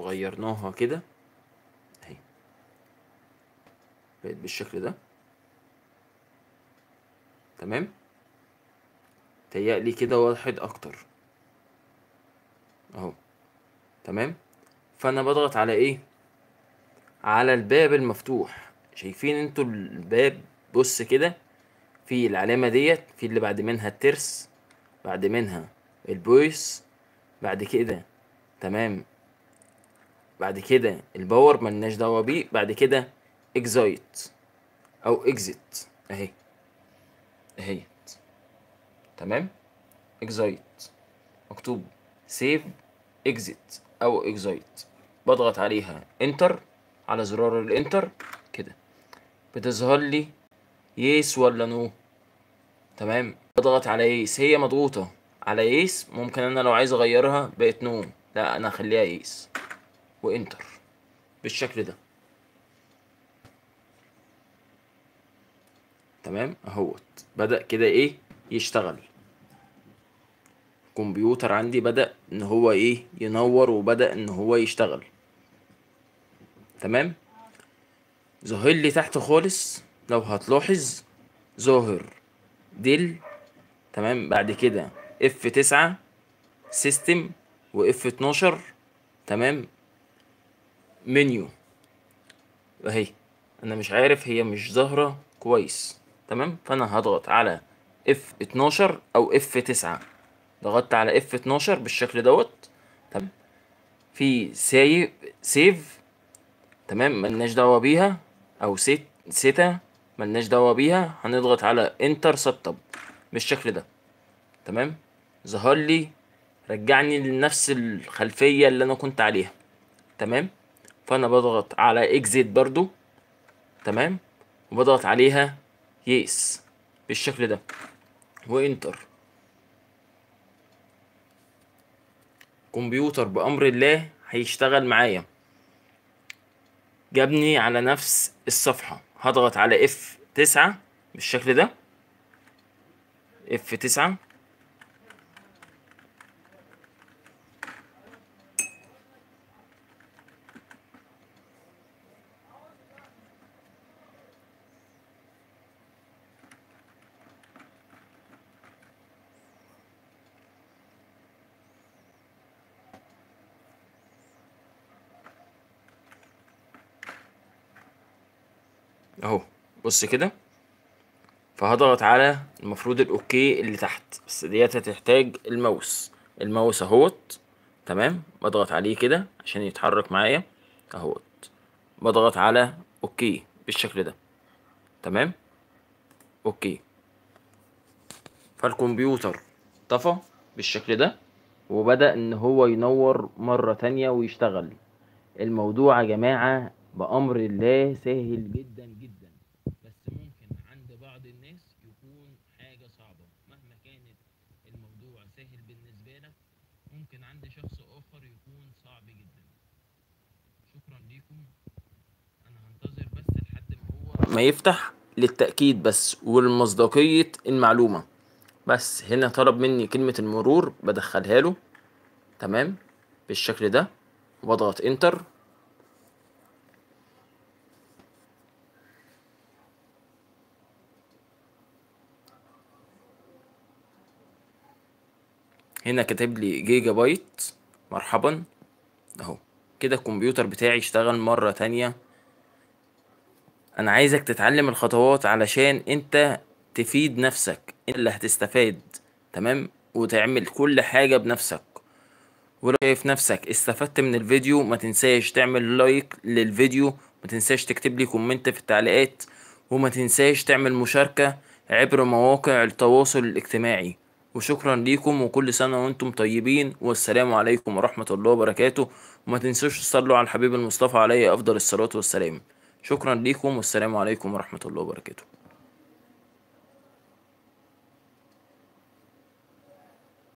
غيرناها كده اهي بقت بالشكل ده تمام تهيألي كده وضحت اكتر اهو تمام فانا بضغط على ايه على الباب المفتوح شايفين انتوا الباب بص كده في العلامة ديت في اللي بعد منها الترس بعد منها البويس بعد كده تمام بعد كده الباور ملناش دعوة بيه بعد كده اكزايت او اكزيت اهي اهي تمام اكزايت مكتوب سيف اكزيت او اكزايت بضغط عليها انتر على زرار الانتر كده بتظهر لي يس ولا نو تمام بضغط على يس هي مضغوطة على يس ممكن انا لو عايز اغيرها بقت نو لا انا اخليها يس وانتر بالشكل ده تمام اهوت بدأ كده ايه يشتغل الكمبيوتر عندي بدأ ان هو ايه ينور وبدأ ان هو يشتغل تمام ظاهر لي تحت خالص لو هتلاحظ ظاهر ديل تمام بعد كده اف تسعة سيستم واف اتناشر تمام منيو اهي انا مش عارف هي مش ظاهرة كويس تمام فانا هضغط على اف اتناشر او اف تسعة ضغطت على اف اتناشر بالشكل دوت تمام في سايب سيف تمام ملناش دعوة بيها او سيت سيتا ملناش دعوة بيها هنضغط على انتر سطب بالشكل ده تمام ظهر لي رجعني لنفس الخلفية اللي انا كنت عليها تمام فانا بضغط على اكزيت برضو تمام وبضغط عليها يس بالشكل ده وانتر كمبيوتر بأمر الله هيشتغل معايا جابني على نفس الصفحة هضغط على اف تسعة بالشكل ده اف تسعة اهو بص كده فهضغط على المفروض الاوكي اللي تحت بس ديت هتحتاج الماوس الماوس اهوت تمام بضغط عليه كده عشان يتحرك معايا اهوت بضغط على اوكي بالشكل ده تمام اوكي فالكمبيوتر طفى بالشكل ده وبدأ ان هو ينور مرة تانية ويشتغل الموضوع يا جماعة بأمر الله سهل جدا جدا بس ممكن عند بعض الناس يكون حاجة صعبة مهما كانت الموضوع سهل بالنسبة لك ممكن عند شخص آخر يكون صعب جدا شكرا ليكم أنا هنتظر بس لحد ما هو ما يفتح للتأكيد بس والمصداقية المعلومة بس هنا طلب مني كلمة المرور بدخلها له تمام بالشكل ده وبضغط انتر هنا كاتب لي جيجا بايت مرحبا اهو كده الكمبيوتر بتاعي اشتغل مرة تانية انا عايزك تتعلم الخطوات علشان انت تفيد نفسك انت اللي هتستفاد تمام وتعمل كل حاجة بنفسك ولو شايف نفسك استفدت من الفيديو ما تنساش تعمل لايك للفيديو ما تنساش تكتب لي كومنت في التعليقات وما تنساش تعمل مشاركة عبر مواقع التواصل الاجتماعي وشكرا ليكم وكل سنة وانتم طيبين والسلام عليكم ورحمة الله وبركاته وما تنسوش تصلوا على الحبيب المصطفى عليه أفضل الصلاة والسلام شكرا ليكم والسلام عليكم ورحمة الله وبركاته